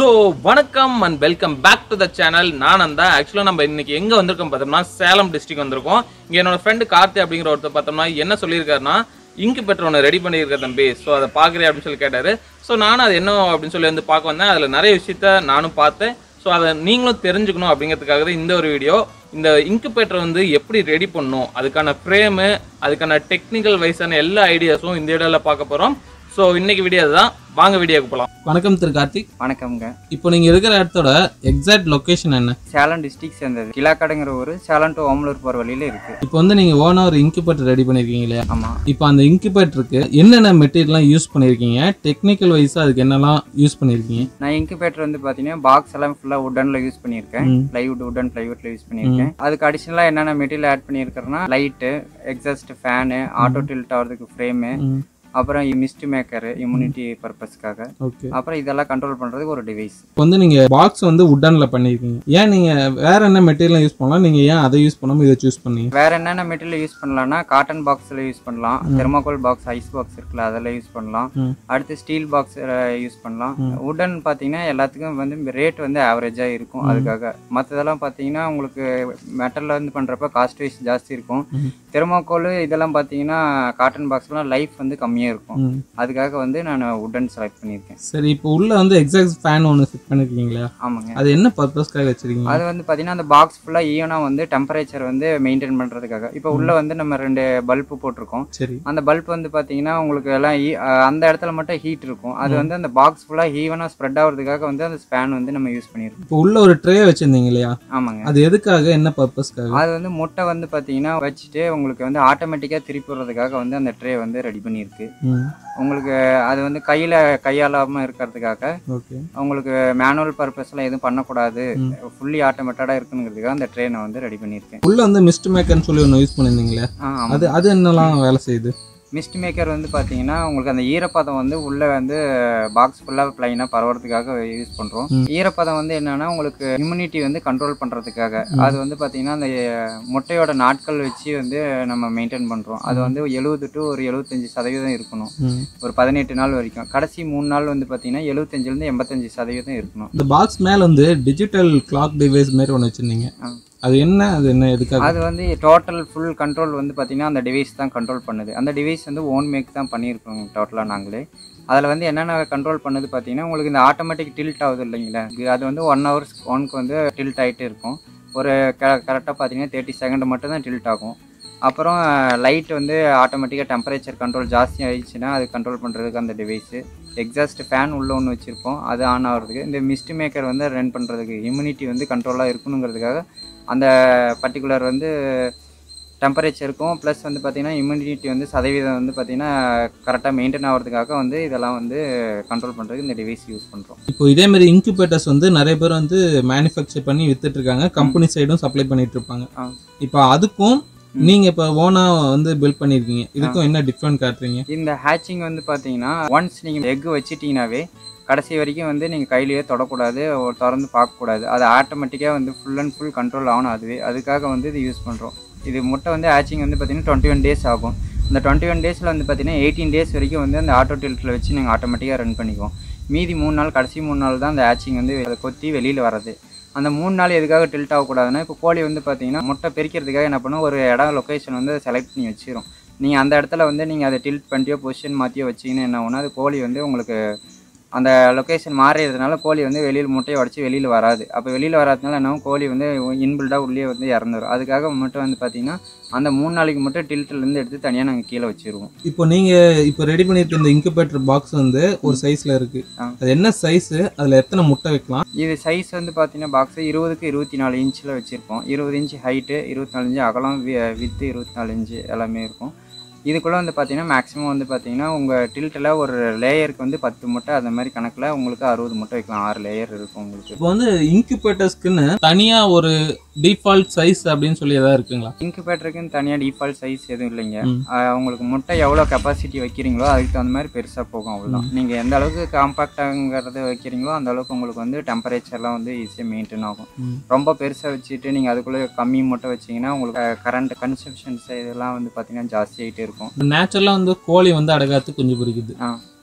So வணக்கம் and welcome back to the channel நான் அந்த ஆக்சுவலாக நம்ம இன்னைக்கு எங்கே வந்திருக்கோம் பார்த்தோம்னா சேலம் டிஸ்ட்ரிக்ட் வந்திருக்கோம் இங்கே என்னோட ஃப்ரெண்டு கார்த்தி அப்படிங்கிற ஒருத்தர் பார்த்தோம்னா என்ன சொல்லியிருக்காருன்னா இங்கு பெற்ற ஒன்று ரெடி பண்ணியிருக்க தம்பி ஸோ அதை பார்க்குறேன் அப்படின்னு சொல்லி கேட்டார் ஸோ நானும் அது என்ன அப்படின்னு சொல்லி வந்து பார்க்க வந்தேன் அதில் நிறைய விஷயத்த நானும் பார்த்தேன் ஸோ அதை நீங்களும் தெரிஞ்சுக்கணும் அப்படிங்கிறதுக்காக தான் இந்த ஒரு வீடியோ இந்த இன்குபேட்டர் வந்து எப்படி ரெடி பண்ணணும் அதுக்கான ஃப்ரேமு அதுக்கான டெக்னிக்கல் வைஸான எல்லா ஐடியாஸும் இந்த வீடியோவில் பார்க்க போகிறோம் ஸோ இன்னைக்கு வீடியோ தான் வாங்க வீடியோக்கு போகலாம் வணக்கம் திரு கார்த்திக் வணக்கம்ங்க இப்போ நீங்க இருக்கிற இடத்தோட எக்ஸாக்ட் லொகேஷன் என்ன சேலம் டிஸ்ட்ரிக்ட் சேர்ந்தது கிலாக்காடுங்கிற ஊர் சேலம் டு ஓமலூர் போகிற வழியில இருக்கு இப்போ வந்து நீங்க ஓனா ஒரு இன்குபேட்டர் ரெடி பண்ணிருக்கீங்க இல்லையா ஆமாம் இப்போ அந்த இன்குபேட்டருக்கு என்னென்ன மெட்டீரியல்லாம் யூஸ் பண்ணிருக்கீங்க டெக்னிக்கல் வைஸா அதுக்கு என்னெல்லாம் யூஸ் பண்ணிருக்கீங்க நான் இன்குபேட்டர் வந்து பார்த்தீங்கன்னா பாக்ஸ் எல்லாம் ஃபுல்லாக உட்டனில் யூஸ் பண்ணியிருக்கேன் ம். ப்ளைவுட் உட்டன் ப்ளைவுட்ல யூஸ் பண்ணியிருக்கேன் அதுக்கு அடிஷ்னலாக என்னென்ன மெட்டீரியல் ஆட் பண்ணியிருக்கிறேன்னா light exhaust fan auto tilt ஆகிறதுக்கு ஃப்ரேமு அப்புறம் மிஸ்ட் மேக்கரு இம்யூனிட்டி பர்பஸ்க்காக ஓகே அப்புறம் இதெல்லாம் கண்ட்ரோல் பண்ணுறதுக்கு ஒரு டிவைஸ் இப்போ வந்து நீங்க பாக்ஸ் வந்து உட்டன்ல பண்ணிருக்கீங்க ஏன் நீங்க வேற என்ன மெட்டீரியல் யூஸ் பண்ணலாம் நீங்க ஏன் அதை யூஸ் பண்ணாம இதை சூஸ் பண்ணீங்க வேற என்னென்ன மெட்டீரியல் யூஸ் பண்ணலாம்னா காட்டன் பாக்ஸில் யூஸ் பண்ணலாம் தெர்மாகோல் பாக்ஸ் ஐஸ் பாக்ஸ் இருக்குல்ல அதில் யூஸ் பண்ணலாம் ம். அடுத்து ஸ்டீல் பாக்ஸ் யூஸ் பண்ணலாம் உடன் பார்த்தீங்கன்னா எல்லாத்துக்கும் வந்து ரேட் வந்து ஆவரேஜாக இருக்கும் அதுக்காக மற்றதெல்லாம் பார்த்தீங்கன்னா உங்களுக்கு மெட்டலில் வந்து பண்ணுறப்ப காஸ்ட் வைஸ் ஜாஸ்தி இருக்கும் தெர்மாகோல் இதெல்லாம் பார்த்தீங்கன்னா காட்டன் பாக்ஸ்லாம் லைஃப் வந்து கம்மியாக இருக்கும் ம். அதுக்காக வந்து நான் உடன் செலக்ட் பண்ணியிருக்கேன் சரி இப்போ உள்ள வந்து எக்ஸாக்ட் ஃபேன் ஒன்று ஃபிட் பண்ணிருக்கீங்களா ஆமாங்க அது என்ன பர்பஸ்க்காக வச்சிருக்கீங்க அது வந்து பார்த்தீங்கன்னா அந்த பாக்ஸ் ஃபுல்லாக ஈவனாக வந்து டெம்பரேச்சர் வந்து மெயின்டைன் பண்ணுறதுக்காக இப்போ உள்ள வந்து நம்ம ரெண்டு பல்பு போட்டிருக்கோம் சரி அந்த பல்ப் வந்து பார்த்தீங்கன்னா உங்களுக்கு எல்லாம் heat- அஹ் அந்த இடத்துல மட்டும் ஹீட் இருக்கும் அது வந்து அந்த பாக்ஸ் ஃபுல்லாக ஈவனாக ஸ்ப்ரெட் ஆகிறதுக்காக வந்து அந்த ஸ்பேன் வந்து நம்ம யூஸ் பண்ணியிருக்கோம் இப்போ உள்ள ஒரு ட்ரே வச்சிருந்தீங்க இல்லையா ஆமாங்க அது எதுக்காக என்ன பர்பஸ்க்காக அது வந்து முட்டை வந்து பார்த்தீங்கன்னா வச்சுட்டு உங்களுக்கு வந்து ஆட்டோமேட்டிக்காக திருப்பி விடுறதுக்காக வந்து அந்த ட்ரே வந்து ரெடி பண்ணியிருக்கு ம் உங்களுக்கு அது வந்து கையில் கையாளாமல் இருக்கிறதுக்காக ஓகே உங்களுக்கு மேனுவல் பர்பஸ்லாம் எதுவும் பண்ணக்கூடாது ஃபுல்லி ஆட்டோமேட்டடாக இருக்குங்கிறதுக்காக அந்த ட்ரே நான் வந்து ரெடி பண்ணியிருக்கேன் உள்ள வந்து மிஸ்ட் மேக்கர்னு சொல்லி ஒன்று யூஸ் பண்ணிருந்தீங்களே ஆ ஆமாம் அது அது என்னலாம் வேலை செய்யுது மிஸ்ட் மேக்கர் வந்து பார்த்தீங்கன்னா உங்களுக்கு அந்த ஈரப்பதம் வந்து உள்ளே வந்து பாக்ஸ் ஃபுல்லாக ப்ளைனாக பரவறதுக்காக யூஸ் பண்ணுறோம் ஈரப்பதம் வந்து என்னன்னா உங்களுக்கு இம்யூனிட்டி வந்து கண்ட்ரோல் பண்ணுறதுக்காக அது வந்து பார்த்தீங்கன்னா அந்த முட்டையோட நாட்கள் வச்சு வந்து நம்ம மெயின்டைன் பண்ணுறோம் அது வந்து எழுபது டு ஒரு எழுபத்தஞ்சு சதவீதம் இருக்கணும் ம். ஒரு பதினெட்டு நாள் வரைக்கும் கடைசி மூணு நாள் வந்து பார்த்தீங்கன்னா எழுபத்தஞ்சிலேருந்து எண்பத்தஞ்சு சதவீதம் இருக்கணும் இந்த பாக்ஸ் மேல வந்து டிஜிட்டல் கிளாக் டிவைஸ் மாதிரி ஒன்று வச்சிருந்தீங்க ஆ. அது என்ன அது என்ன எதுக்காக அது வந்து டோட்டல் ஃபுல் கண்ட்ரோல் வந்து பார்த்தீங்கன்னா அந்த டிவைஸ் தான் கண்ட்ரோல் பண்ணுது அந்த டிவைஸ் வந்து ஓன் மேக் தான் பண்ணியிருக்கோம் டோட்டலாக நாங்களே அதில் வந்து என்னென்ன கண்ட்ரோல் பண்ணுது பார்த்தீங்கன்னா உங்களுக்கு இந்த ஆட்டோமேட்டிக் டில்ட் ஆகுது இல்லைங்களா இது அது வந்து ஒன் ஹவர்ஸ் ஒன்க்கு வந்து டில்ட் ஆகிட்டே இருக்கும் ஒரு க கரெக்டாக பார்த்தீங்கன்னா தேர்ட்டி செகண்ட் மட்டும் தான் டில்ட் ஆகும் அப்புறம் லைட் வந்து ஆட்டோமேட்டிக்காக டெம்பரேச்சர் கண்ட்ரோல் ஜாஸ்தி ஆயிடுச்சுன்னா அது கண்ட்ரோல் பண்ணுறதுக்கு அந்த டிவைஸு எக்ஸாஸ்ட் ஃபேன் உள்ள ஒன்று வச்சுருப்போம் அது ஆன் ஆகிறதுக்கு இந்த மிஸ்ட் மேக்கர் வந்து ரன் பண்ணுறதுக்கு இம்யூனிட்டி வந்து கண்ட்ரோலாக இருக்கணுங்கிறதுக்காக அந்த பர்டிகுலர் வந்து டெம்பரேச்சருக்கும் ப்ளஸ் வந்து பார்த்திங்கன்னா இம்யூனிட்டி வந்து சதவீதம் வந்து பார்த்திங்கன்னா கரெக்டாக மெயின்டைன் ஆகிறதுக்காக வந்து இதெல்லாம் வந்து கண்ட்ரோல் பண்ணுறதுக்கு இந்த டிவைஸ் யூஸ் பண்ணுறோம் இப்போ இதே மாதிரி இன்குபேட்டர்ஸ் வந்து நிறைய பேர் வந்து மேனுஃபேக்சர் பண்ணி வித்துட்டு இருக்காங்க கம்பெனி சைடும் சப்ளை பண்ணிட்டு இருப்பாங்க ஆ. இப்போ அதுக்கும் நீங்க இப்போ ஓனா வந்து பில்ட் பண்ணிருக்கீங்க இதுக்கும் என்ன டிஃப்ரெண்ட் காட்டுறீங்க இந்த ஹேச்சிங் வந்து பார்த்தீங்கன்னா ஒன்ஸ் நீங்கள் எக் வச்சிட்டிங்கனாவே கடைசி வரைக்கும் வந்து நீங்கள் கையிலேயே தொடக்கூடாது ஒரு திறந்து பார்க்கக்கூடாது அது ஆட்டோமேட்டிக்காக வந்து ஃபுல் அண்ட் ஃபுல் கண்ட்ரோல் ஆகணும் அதுவே அதுக்காக வந்து இது யூஸ் பண்ணுறோம் இது முட்டை வந்து ஹேச்சிங் வந்து பார்த்தீங்கன்னா டுவெண்ட்டி ஒன் டேஸ் ஆகும் இந்த டுவெண்ட்டி ஒன் டேஸில் வந்து பார்த்தீங்கன்னா எயிட்டீன் டேஸ் வரைக்கும் வந்து அந்த ஆட்டோ டில்ட்டில் வச்சு நீங்கள் ஆட்டோமேட்டிக்காக ரன் பண்ணிக்குவோம் மீதி மூணு நாள் கடைசி மூணு நாள் தான் அந்த ஹேச்சிங் வந்து அதை கொத்தி வெளியில் வர்றது அந்த மூணு நாள் எதுக்காக டில்ட் ஆகக்கூடாதுன்னா இப்போ கோழி வந்து பார்த்தீங்கன்னா முட்டை பெருக்கிறதுக்காக என்ன பண்ணும் ஒரு இடம் லொக்கேஷன் வந்து செலக்ட் பண்ணி வச்சிரும் நீங்கள் அந்த இடத்துல வந்து நீங்கள் அதை டில்ட் பண்ணியோ பொசிஷன் மாற்றியோ வச்சிங்கன்னா என்ன ஆகும்னா அது கோழி வந்து உங்களுக்கு அந்த லொக்கேஷன் மாறிடுறதுனால கோழி வந்து வெளியில் முட்டையை உடச்சி வெளியில் வராது அப்போ வெளியில் வராததுனால என்ன ஆகும்? கோழி வந்து இன்பில்டாக உள்ளே வந்து இறந்துரும் அதுக்காக மட்டும் வந்து பார்த்தீங்கன்னா அந்த மூணு நாளைக்கு மட்டும் டில்ட்டிலேருந்து எடுத்து தனியாக நாங்கள் கீழே வச்சிருவோம் இப்போ நீங்க இப்போ ரெடி பண்ணிருக்க இந்த இன்குபேட்டர் பாக்ஸ் வந்து ஒரு சைஸ்ல இருக்கு ஆ. அது என்ன சைஸ் அதுல எத்தனை முட்டை வைக்கலாம் இது சைஸ் வந்து பார்த்தீங்கன்னா பாக்ஸு இருபதுக்கு இருபத்தி நாலு இன்ச்சில் வச்சுருப்போம் இருபது இன்ச்சு ஹைட்டு இருபத்தி நாலு இன்ச்சு அகலம் வித்து இருபத்தி நாலு இன்ச்சு எல்லாமே இருக்கும் இதுக்குள்ளே வந்து பார்த்தீங்கன்னா மேக்ஸிமம் வந்து பார்த்தீங்கன்னா உங்கள் டில்ட்டில் ஒரு லேயருக்கு வந்து பத்து முட்டை அந்த மாதிரி கணக்கில் உங்களுக்கு அறுபது முட்டை வைக்கலாம் ஆறு லேயர் இருக்கும் உங்களுக்கு இப்போ வந்து இன்குபேட்டர்ஸ்க்குன்னு தனியா ஒரு டிஃபால்ட் சைஸ் அப்படின்னு சொல்லி ஏதாவது இருக்குங்களா இன்குபேட்டருக்குன்னு தனியாக டிஃபால்ட் சைஸ் எதுவும் இல்லைங்க ம். ஆஹ் உங்களுக்கு முட்டை எவ்வளோ கெப்பாசிட்டி வைக்கிறீங்களோ அதுக்கு தகுந்த மாதிரி பெருசாக போகும் அவ்வளோதான் நீங்கள் எந்த அளவுக்கு காம்பாக்டாங்கிறது வைக்கிறீங்களோ அந்த அளவுக்கு உங்களுக்கு வந்து டெம்பரேச்சர்லாம் வந்து ஈஸியாக மெயின்டைன் ஆகும் ம். ரொம்ப பெருசாக வச்சுட்டு நீங்கள் அதுக்குள்ளே கம்மி முட்டை வச்சீங்கன்னா உங்களுக்கு கரண்ட் கன்சப்ஷன்ஸ் இதெல்லாம் வந்து பார்த்தீங்கன்னா ஜாஸ்தி ஆகிட்டே இருக்கும் நேச்சுரலா வந்து கோழி வந்து அடகாத்து குஞ்சு பொரிக்குது ஆ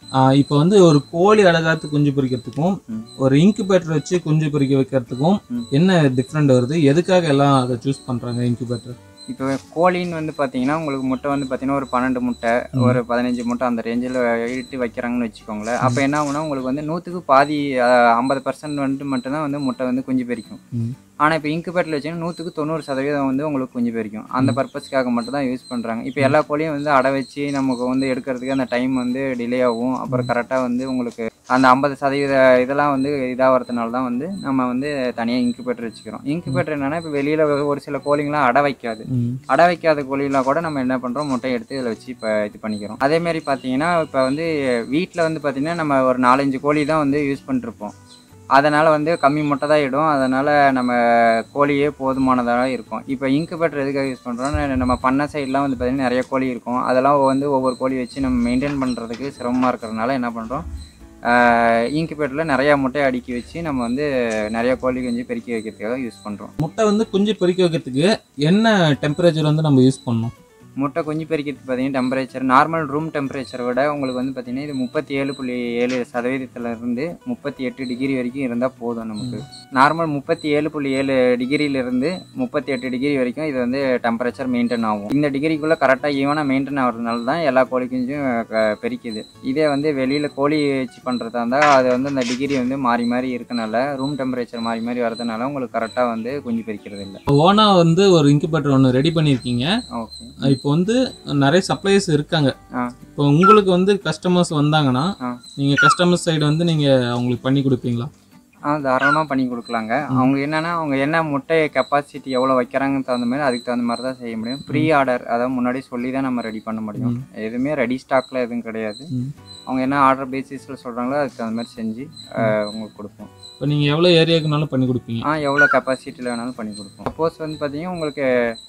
இப்போ வந்து ஒரு கோழி அடகாத்து குஞ்சு பொரிக்கிறதுக்கும் ம். ஒரு இன்குபேட்டர் வச்சு குஞ்சு பொரிக்க வைக்கிறதுக்கும் ம். என்ன டிஃப்ரெண்ட் வருது எதுக்காக எல்லாம் அதை சூஸ் பண்றாங்க இன்குபேட்டர் இப்போ கோழின்னு வந்து பார்த்தீங்கன்னா உங்களுக்கு முட்டை வந்து பார்த்தீங்கன்னா ஒரு பன்னெண்டு முட்டை ஒரு பதினஞ்சு முட்டை அந்த ரேஞ்சில் இட்டு வைக்கிறாங்கன்னு வச்சுக்கோங்களேன் அப்போ என்ன ஆகும்னா உங்களுக்கு வந்து நூற்றுக்கு பாதி ஐம்பது பர்சன்ட் வந்துட்டு மட்டும்தான் வந்து முட்டை வந்து குஞ்சு பொரிக்கும் ம். ஆனால் இப்போ இன்குபேட்டரில் வச்சிங்கன்னா நூற்றுக்கு தொண்ணூறு சதவீதம் வந்து உங்களுக்கு குஞ்சு பொரிக்கும் அந்த பர்பஸ்க்காக மட்டும் தான் யூஸ் பண்ணுறாங்க இப்போ எல்லா கோழியும் வந்து அடை வச்சு நமக்கு வந்து எடுக்கிறதுக்கு அந்த டைம் வந்து டிலே ஆகும் அப்புறம் கரெக்டாக வந்து உங்களுக்கு அந்த ஐம்பது சதவீத இதெல்லாம் வந்து இதாகிறதுனால தான் வந்து நம்ம வந்து தனியாக இன்குபேட்டர் வச்சுக்கிறோம் இன்குபேட்டர் என்னன்னா இப்போ வெளியில் ஒரு சில கோழிங்களாம் அடை வைக்காது ம். அடை வைக்காத கோழிலாம் கூட நம்ம என்ன பண்ணுறோம் முட்டையை எடுத்து இதில் வச்சு இப்போ இது பண்ணிக்கிறோம் அதே மாதிரி பார்த்தீங்கன்னா இப்போ வந்து வீட்டில் வந்து பார்த்தீங்கன்னா நம்ம ஒரு நாலஞ்சு கோழி தான் வந்து யூஸ் பண்ணிருப்போம் அதனால் வந்து கம்மி முட்டை தான் இடும் அதனால் நம்ம கோழியே போதுமானதாக இருக்கும் இப்போ இன்குபேட்டர் எதுக்காக யூஸ் பண்ணுறோம் நம்ம பண்ணை சைட்லாம் வந்து பார்த்திங்கன்னா நிறைய கோழி இருக்கும் அதெல்லாம் வந்து ஒவ்வொரு கோழி வச்சு நம்ம மெயின்டைன் பண்ணுறதுக்கு சிரமமாக இருக்கிறதுனால என்ன பண்ணுறோம் இன்குபேட்டரில் நிறையா முட்டையை அடுக்கி வச்சு நம்ம வந்து நிறைய கோழி குஞ்சு பெருக்கி வைக்கிறதுக்காக யூஸ் பண்ணுறோம் முட்டை வந்து குஞ்சு பொரிக்க வைக்கிறதுக்கு என்ன டெம்பரேச்சர் வந்து நம்ம யூஸ் பண்ணணும் முட்டை குஞ்சு பெருக்கிறதுக்கு பார்த்தீங்கன்னா டெம்பரேச்சர் நார்மல் ரூம் டெம்பரேச்சரை விட உங்களுக்கு வந்து பார்த்தீங்கன்னா இது முப்பத்தி ஏழு புள்ளி ஏழு சதவீதத்துல இருந்து முப்பத்தி எட்டு டிகிரி வரைக்கும் இருந்தால் போதும் நமக்கு நார்மல் முப்பத்தி ஏழு புள்ளி ஏழு டிகிரியிலிருந்து முப்பத்தி எட்டு டிகிரி வரைக்கும் இது வந்து டெம்பரேச்சர் மெயின்டைன் ஆகும் இந்த டிகிரிக்குள்ளே கரெக்டாக ஈவனாக மெயின்டைன் ஆகிறதுனால தான் எல்லா கோழி குஞ்சும் க- பெருக்குது இதே வந்து வெளியில் கோழி வச்சு பண்ணுறதா இருந்தால் அது வந்து அந்த டிகிரி வந்து மாறி மாறி இருக்கனால ரூம் டெம்பரேச்சர் மாறி மாறி வரதுனால உங்களுக்கு கரெக்டாக வந்து குஞ்சு பெருக்கிறது இல்லை ஓனா வந்து ஒரு இன்குபேட்டர் ஒன்று ரெடி பண்ணியிருக்கீங்க ஓகே இப்போ வந்து நிறைய சப்ளைஸ் இருக்காங்க ஆ. இப்போ உங்களுக்கு வந்து கஸ்டமர்ஸ் வந்தாங்கன்னா ஆ. நீங்க கஸ்டமர் சைடு வந்து நீங்க அவங்களுக்கு பண்ணி கொடுப்பீங்களா ஆ தாராளமாக பண்ணி கொடுக்கலாங்க அவங்க என்னன்னா அவங்க என்ன முட்டை கெப்பாசிட்டி எவ்வளோ வைக்கிறாங்கன்னு தகுந்த மாதிரி அதுக்கு தகுந்த மாதிரி தான் செய்ய முடியும் ப்ரீ ஆர்டர் அதாவது முன்னாடி சொல்லி தான் நம்ம ரெடி பண்ண முடியும் எதுவுமே ரெடி ஸ்டாக்ல எதுவும் கிடையாது ம். அவங்க என்ன ஆர்டர் பேசிஸில் சொல்கிறாங்களோ அதுக்கு தகுந்த மாதிரி செஞ்சு ஆ, உங்களுக்கு கொடுப்போம் இப்போ நீங்க எவ்வளவு ஏரியாக்குனாலும் பண்ணி கொடுப்பீங்க ஆ எவ்வளோ கெப்பாசிட்டியில் வேணாலும் பண்ணி கொடுப்போம் சப்போஸ் வந்து பார்த்தீங்கன்னா உங்களுக்கு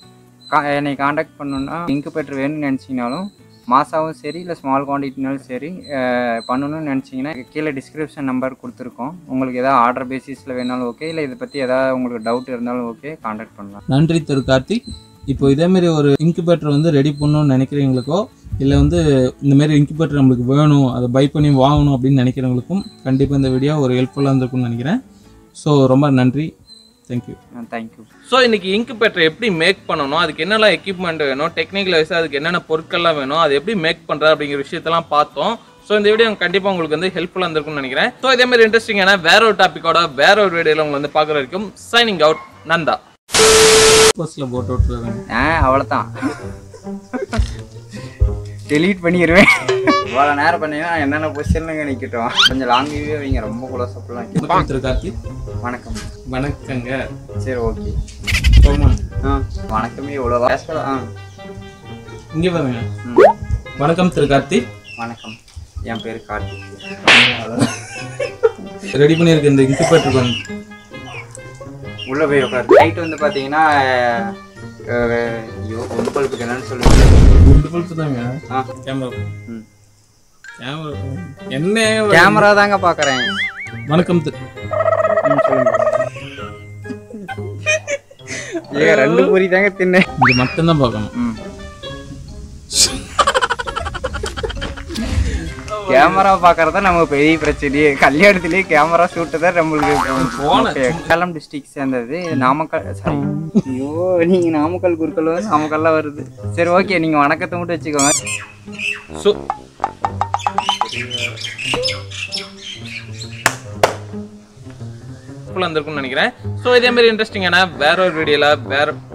கா என்னை காண்டாக்ட் பண்ணணுன்னா இன்குபேட்டர் வேணும்னு நினச்சிங்கனாலும் மாசாவும் சரி இல்லை ஸ்மால் குவான்டிட்டினாலும் சரி அஹ், பண்ணணும்னு நினச்சிங்கன்னா கீழே டிஸ்கிரிப்ஷன் நம்பர் கொடுத்துருக்கோம் உங்களுக்கு எதாவது ஆர்டர் பேசிஸில் வேணாலும் ஓகே இல்லை இதை பற்றி எதாவது உங்களுக்கு டவுட் இருந்தாலும் ஓகே காண்டாக்ட் பண்ணலாம் நன்றி திரு கார்த்திக் இப்போ இதே மாதிரி ஒரு இன்குபேட்டர் வந்து ரெடி பண்ணணும்னு நினைக்கிறவங்களுக்கோ இல்லை வந்து இந்த மாதிரி இன்குபேட்டர் நம்மளுக்கு வேணும் அதை பை பண்ணி வாங்கணும் அப்படின்னு நினைக்கிறவங்களுக்கும் கண்டிப்பாக இந்த வீடியோ ஒரு ஹெல்ப்ஃபுல்லாக இருந்திருக்கும்னு நினைக்கிறேன் ஸோ ரொம்ப நன்றி தேங்க்யூ தேங்க்யூ ஸோ இன்னைக்கு இன்குபேட்டர் எப்படி மேக் பண்ணணும் அதுக்கு என்னெல்லாம் எக்யூப்மெண்ட் வேணும் டெக்னிக்கல் வைஸ் அதுக்கு என்னென்ன பொருட்கள்லாம் வேணும் அது எப்படி மேக் பண்ணுறது அப்படிங்கிற விஷயத்தெல்லாம் பார்த்தோம் ஸோ இந்த வீடியோ கண்டிப்பாக உங்களுக்கு வந்து ஹெல்ப்ஃபுல்லாக இருந்திருக்கும்னு நினைக்கிறேன் ஸோ இதே மாதிரி இன்ட்ரெஸ்டிங்கான வேற ஒரு டாப்பிக்கோட வேற ஒரு வீடியோவில் உங்களை வந்து பார்க்குற வரைக்கும் சைனிங் அவுட் நந்தா ஃபர்ஸ்ட்டில் போட்டு விட்டுருக்காங்க ஆ அவ்வளோதான் டெலீட் பண்ணிடுவேன் இவ்வளோ நேரம் பண்ணீங்கன்னா என்னென்ன பொசிஷனுங்க நிற்கட்டும் கொஞ்சம் லாங் வியூவே வைங்க ரொம்ப க்ளோஸ் அப்லாம் வணக்கம் திரு கார்த்திக் வணக்கம் வணக்கங்க சரி ஓகே போமா ஆ வணக்கமே இவ்வளோ பேசலாம் ஆ இங்கே பாருங்க ம் வணக்கம் திரு கார்த்திக் வணக்கம் என் பேர் கார்த்திக் ரெடி பண்ணியிருக்க இந்த இன்குபேட்டருக்கு வந்து உள்ளே போய் உட்காரு நைட் வந்து பார்த்தீங்கன்னா அஹ், ஐயோ ஒன்று பல்புக்கு என்னன்னு சொல்லுங்க குண்டு பல்ப்பு தாங்க ஆ கேமரா ம் கேமரா என்ன கேமரா தாங்க பார்க்குறேன் வணக்கம் திரு ம் சொல்லுங்க ஏ ரெண்டு பூரி தாங்க தின்னேன் இது மட்டும்தான் பார்க்கணும் ம் கேமரா பார்க்கறது நமக்கு பெரிய பிரச்சனையே கல்யாணத்துலேயே கேமரா ஷூட்டு தான் நம்மளுக்கு போன- Okay. சேலம் டிஸ்ட்ரிக்ட் சேர்ந்தது நாமக்கல் சாரி ஐயோ நீங்கள் நாமக்கல் குறுக்கல் வந்து நாமக்கல்ல வருது சரி ஓகே நீங்கள் வணக்கத்தை மட்டும் வச்சுக்கோங்க ஸோ இருந்திருக்கும்னு நினைக்கிறேன் ஸோ இதே மாதிரி இன்ட்ரெஸ்டிங்கான வேற ஒரு வீடியோவில் வேற